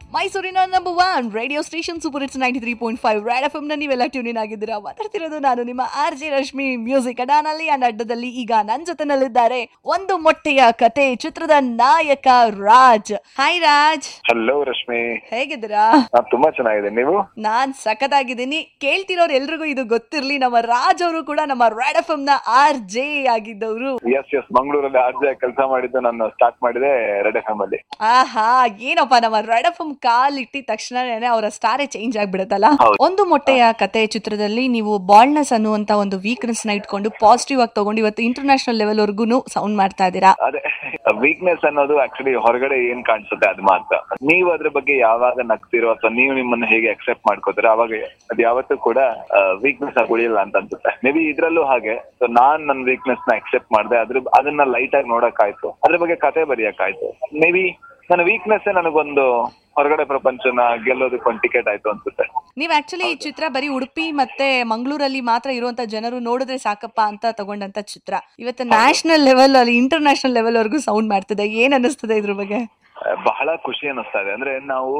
ಮೈಸೂರಿನ number one radio station super hits ninety three point five red F ನ ನೀವೆಲ್ಲ tune in ಆಗಿದ್ದೀರಾ ಮಾತಾಡ್ತಿರೋದು ನಾನು ನಿಮ್ಮ ಆರ್ ಜೆ ರಶ್ಮಿ ಮ್ಯೂಸಿಕ್ ಅಡಾನಲ್ಲಿ ಅಂಡ್ ಅಡ್ಡದಲ್ಲಿ ಈಗ ನನ್ನ ಜೊತೆನಲ್ಲಿದ್ದಾರೆ ಒಂದು ಮೊಟ್ಟೆಯ ಕತೆ ಚಿತ್ರದ ನಾಯಕ ರಾಜ್ ಹಾಯ್ ರಾಜ್ ಹಲೋ ರಶ್ಮಿ ಹೇಗಿದ್ದೀರಾ ನಾನ್ ತುಂಬಾ ಚೆನ್ನಾಗಿದೆ ನೀವು ನಾನ್ ಸಖತ್ತಾಗಿದ್ದೀನಿ ಕೇಳ್ತಿರೋರು ಎಲ್ರಿಗೂ ಇದು ಗೊತ್ತಿರ್ಲಿ ನಮ್ಮ ರಾಜ್ ಅವರು ಕೂಡ ನಮ್ಮ ರ್ಯಾಡ್ ಎಫ್ ನ ಆರ್ ಜೆ ಆಗಿದ್ದವರು ಎಸ್ ಎಸ್ ಮಂಗಳೂರಲ್ಲಿ ಆರ್ಜೆ ಕೆಲಸ ಮಾಡಿದ್ದು ನಾನು ಸ್ಟಾರ್ಟ್ ಮಾಡಿದೆ ರೆಡ್ ಎಫ್ ಎಂ ಅಲ್ಲಿ ಆಹಾ ಏನಪ್ಪ ನಮ್ಮ ರೆಡ್ ಎಫ್ ಕಾಲ್ ಇಟ್ಟಿದ ತಕ್ಷಣನೇ ಅವರ ಸ್ಟಾರೇ ಚೇಂಜ್ ಆಗ್ಬಿಡುತ್ತಲ್ಲ ಹೌದು. ಒಂದು ಮೊಟ್ಟೆಯ ಕತೆ ಚಿತ್ರದಲ್ಲಿ ನೀವು ಬಾಲ್ನೆಸ್ ಅನ್ನುವಂತ ಒಂದು ವೀಕ್ನೆಸ್ ನ ಇಟ್ಕೊಂಡು ಪಾಸಿಟಿವ್ ಆಗಿ ತಗೊಂಡು ಇವತ್ತು ಇಂಟರ್ನ್ಯಾಷನಲ್ ಲೆವೆಲ್ ವರ್ಗು ಸೌಂಡ್ ಮಾಡ್ತಾ ಇದ್ದೀರಾ ಅದೇ ವೀಕ್ನೆಸ್ ಅನ್ನೋದು ಆಕ್ಚುಲಿ ಹೊರಗಡೆ ಏನ್ ಕಾಣಿಸುತ್ತೆ ಅದು ಮಾತ್ರ ನೀವು ಅದ್ರ ಬಗ್ಗೆ ಯಾವಾಗ ನಗ್ತಿರೋ ಅಥವಾ ನೀವು ನಿಮ್ಮನ್ನ ಹೇಗೆ ಅಕ್ಸೆಪ್ಟ್ ಮಾಡ್ಕೋತೀರೋ ಅವಾಗ ಅದು ಯಾವತ್ತೂ ಕೂಡ ವೀಕ್ನೆಸ್ ಆಗಿ ಉಳಿಯಲ್ಲ ಅಂತ ಅನ್ಸುತ್ತೆ ಮೇ ಬಿ ಇದ್ರಲ್ಲೂ ಹಾಗೆ ಸೊ ನಾನ್ ನನ್ನ ವೀಕ್ನೆಸ್ ನ ಅಕ್ಸೆಪ್ಟ್ ಮಾಡಿದೆ ಅದ್ರ ಅದನ್ನ ಲೈಟ್ ಆಗಿ ನೋಡಕ್ಕಾಯ್ತು ಅದ್ರ ಬಗ್ಗೆ ಕತೆ ಬರೆಯಕ್ಕಾಯ್ತು ಮೇ ಬಿ ನನ್ನ ವೀಕ್ನೆಸ್ ನನಗೊಂದು ಹೊರಗಡೆ ಪ್ರಪಂಚನ ಗೆಲ್ಲೋದಕ್ಕೆ ಒಂದು ಟಿಕೆಟ್ ಆಯ್ತು ಅನ್ಸುತ್ತೆ ನೀವು ಆಕ್ಚುಲಿ ಈ ಚಿತ್ರ ಬರೀ ಉಡುಪಿ ಮತ್ತೆ ಮಂಗಳೂರಲ್ಲಿ ಮಾತ್ರ ಇರುವಂತ ಜನರು ನೋಡಿದ್ರೆ ಸಾಕಪ್ಪ ಅಂತ ತಗೊಂಡಂತ ಚಿತ್ರ ಇವತ್ತು ನ್ಯಾಷನಲ್ ಲೆವೆಲ್ ಅಲ್ಲಿ ಇಂಟರ್ನ್ಯಾಷನಲ್ ಲೆವೆಲ್ ವರ್ಗೂ ಸೌಂಡ್ ಮಾಡ್ತಿದೆ ಏನ್ ಅನಿಸ್ತದೆ ಇದ್ರ ಬಗ್ಗೆ ಬಹಳ ಖುಷಿ ಅನ್ನಿಸ್ತಾ ಇದೆ ಅಂದ್ರೆ ನಾವು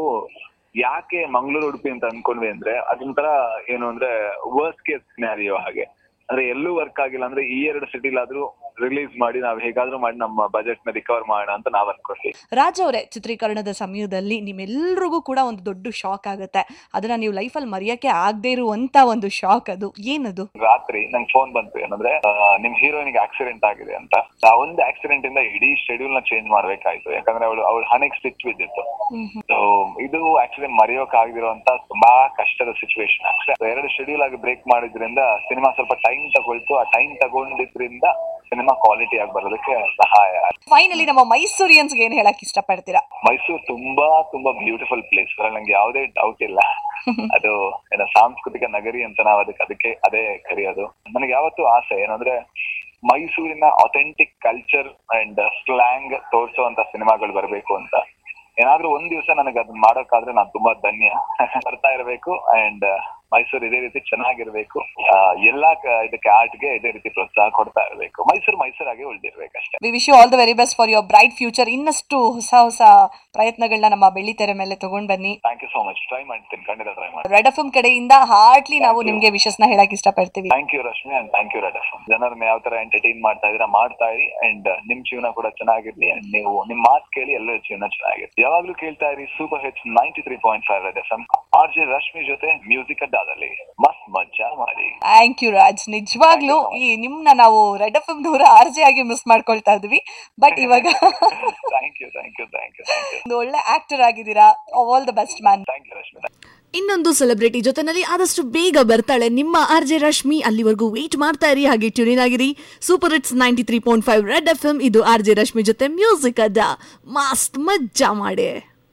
ಯಾಕೆ ಮಂಗಳೂರು ಉಡುಪಿ ಅಂತ ಅನ್ಕೊಂಡ್ವಿ ಅಂದ್ರೆ ಅದೊಂಥರ ಏನು ಅಂದ್ರೆ ವರ್ಸ್ಟ್ ಕೇಸ್ ಸಿನಾರಿಯೋ ಹಾಗೆ ಅಂದ್ರೆ ಎಲ್ಲೂ ವರ್ಕ್ ಆಗಿಲ್ಲ ಅಂದ್ರೆ ಈ ಎರಡು ಸಿಟಿಲಾದ್ರೂ ರಿಲೀಸ್ ಮಾಡಿ ನಾವ್ ಹೇಗಾದ್ರೂ ಮಾಡಿ ನಮ್ಮ ಬಜೆಟ್ ನ ರಿಕವರ್ ಮಾಡೋಣ ಅಂತ ನಾವ್ ಅನ್ಕೊಂಡ್ವಿ ರಾಜ್ ಅವರೇ ಚಿತ್ರೀಕರಣದ ಸಮಯದಲ್ಲಿ ನಿಮ್ಮೆಲ್ರಿಗೂ ಕೂಡ ಒಂದು ದೊಡ್ಡ ಶಾಕ್ ಆಗುತ್ತೆ ಅದನ್ನ ನೀವು ಲೈಫಲ್ಲಿ ಮರೆಯಕ್ಕೆ ಆಗದೆ ಇರುವಂತ ಒಂದು ಶಾಕ್ ಅದು ಏನದು ರಾತ್ರಿ ನಂಗೆ ಫೋನ್ ಬಂತು ಏನಂದ್ರೆ ಆ, ನಿಮ್ ಹೀರೋಯಿನ್ಗೆ ಆಕ್ಸಿಡೆಂಟ್ ಆಗಿದೆ ಅಂತ ಆ ಒಂದು ಆಕ್ಸಿಡೆಂಟ್ ಇಂದ ಇಡೀ ಶೆಡ್ಯೂಲ್ ನ ಚೇಂಜ್ ಮಾಡ್ಬೇಕಾಯ್ತು ಯಾಕಂದ್ರೆ ಅವಳು ಅವಳ ಹಣೆಗೆ ಸ್ಟಿಚ್ ಬಿದ್ದಿತ್ತು So, ಇದು ಆಕ್ಚುಲಿ ಮರೆಯೋಕ್ ಆಗಿರುವಂತ ತುಂಬಾ ಕಷ್ಟದ ಸಿಚುವೇಶನ್ ಎರಡು ಶೆಡ್ಯೂಲ್ ಆಗಿ ಬ್ರೇಕ್ ಮಾಡಿದ್ರಿಂದ ಸಿನಿಮಾ ಸ್ವಲ್ಪ ಟೈಮ್ ತಗೊಳ್ತು ಆ ಟೈಮ್ ತಗೊಂಡಿದ್ರಿಂದ ಸಿನಿಮಾ ಕ್ವಾಲಿಟಿ ಆಗಿ ಬರೋದಕ್ಕೆ ಸಹಾಯ ಆಯ್ತು. ಫೈನಲಿ ನಮ್ಮ ಮೈಸೂರಿಯನ್ಸ್ಗೆ ಏನ್ ಹೇಳಕ್ ಇಷ್ಟಪಡ್ತೀರಾ ಮೈಸೂರು ತುಂಬಾ ತುಂಬಾ ಬ್ಯೂಟಿಫುಲ್ ಪ್ಲೇಸ್ ನಂಗೆ ಯಾವುದೇ ಡೌಟ್ ಇಲ್ಲ ಅದು ಏನೋ ಸಾಂಸ್ಕೃತಿಕ ನಗರಿ ಅಂತ ನಾವು ಅದಕ್ಕೆ ಅದಕ್ಕೆ ಅದೇ ಕರೆಯೋದು ನನಗೆ ಯಾವತ್ತೂ ಆಸೆ ಏನಂದ್ರೆ ಮೈಸೂರಿನ ಅಥೆಂಟಿಕ್ ಕಲ್ಚರ್ ಅಂಡ್ ಸ್ಲ್ಯಾಂಗ್ ತೋರಿಸುವಂತ ಸಿನಿಮಾಗಳು ಬರಬೇಕು ಅಂತ ಏನಾದ್ರೂ ಒಂದ್ ದಿವಸ ನನಗೆ ಅದನ್ನ ಮಾಡೋಕ್ಕಾದ್ರೆ ನಾನು ತುಂಬಾ ಧನ್ಯ ಬರ್ತಾ ಇರಬೇಕು ಅಂಡ್ ಮೈಸೂರು ಇದೇ ರೀತಿ ಚೆನ್ನಾಗಿರ್ಬೇಕು ಆ, ಎಲ್ಲಾ ಕ- ಇದಕ್ಕೆ ಆರ್ಟ್ಗೆ ಇದೇ ರೀತಿ ಪ್ರೋತ್ಸಾಹ ಕೊಡ್ತಾ ಇರಬೇಕು ಮೈಸೂರು ಮೈಸೂರಾಗೆ ಉಳಿದಿರ್ಬೇಕಷ್ಟೇ we wish you all the very best for your bright future ಇನ್ನಷ್ಟು ಹೊಸ ಹೊಸ ಪ್ರಯತ್ನಗಳನ್ನ ನಮ್ಮ ಬೆಳ್ಳಿತೆರೆ ಮೇಲೆ ತಗೊಂಡ್ ಬನ್ನಿ thank you so much try ಮಾಡ್ತೀನಿ ಖಂಡಿತ ಟ್ರೈ ಮಾಡ್ತೀನಿ ರೆಡ್ ಎಫ್ ಕಡೆಯಿಂದ ಹಾರ್ಟ್ಲಿ ನಾವು ನಿಮ್ಗೆ ವಿಶಸ್ ನ ಹೇಳಕ್ ಇಷ್ಟಪಡ್ತೀವಿ thank you Rashmi and thank you red ಜನರನ್ನ ಯಾವ ತರ ಎಂಟರ್ಟೈನ್ ಮಾಡ್ತಾ ಇದೀರಾ ಮಾಡ್ತಾ ಇರಿ ಅಂಡ್ ನಿಮ್ ಜೀವನ ಕೂಡ ಚೆನ್ನಾಗಿರ್ಲಿ ಅಂಡ್ ನೀವು ನಿಮ್ ಮಾತು ಕೇಳಿ ಎಲ್ಲರ ಜೀವನ ಚೆನ್ನಾಗಿರ್ಲಿ ಯಾವಾಗ್ಲೂ ಕೇಳ್ತಾ ಇರಿ super hits ninety three point five red F R J Rashmi ಜೊತೆ ಮ್ಯೂಸಿಕ್ ಅಡ್ಡಾದಲ್ಲಿ ಮಸ್ತ್ ಮಜಾ ಮಾಡಿ ಥ್ಯಾಂಕ್ ಯು ರಾಜ್ ನಿಜವಾಗ್ಲೂ ಈ ನಿಮ್ನ ನಾವು ರೆಡ್ ಎಫ್ ಎಂ ದೂರ ಆರ್ ಜೆ ಆಗಿ ಮಿಸ್ ಮಾಡ್ಕೊಳ್ತಾ ಇದ್ವಿ ಬಟ್ ಇವಾಗ thank you thank you thank you thank you ಒಂದು ಒಳ್ಳೆ ಆಕ್ಟರ್ ಆಗಿದ್ದೀರಾ all the best man thank you Rashmi ಇನ್ನೊಂದು ಸೆಲೆಬ್ರಿಟಿ ಜೊತೆನಲ್ಲಿ ಆದಷ್ಟು ಬೇಗ ಬರ್ತಾಳೆ ನಿಮ್ಮ ಆರ್ ಜೆ ರಶ್ಮಿ ಅಲ್ಲಿವರೆಗೂ ವೇಟ್ ಮಾಡ್ತಾ ಇರಿ ಹಾಗೆ ಟ್ಯೂನಿನ್ ಆಗಿರಿ super hits ninety three point five red F M ಇದು ಆರ್ ಜೆ ರಶ್ಮಿ ಜೊತೆ ಮ್ಯೂಸಿಕ್ ಅದ ಮಸ್ತ್ ಮಜ್ಜಾ ಮಾಡೆ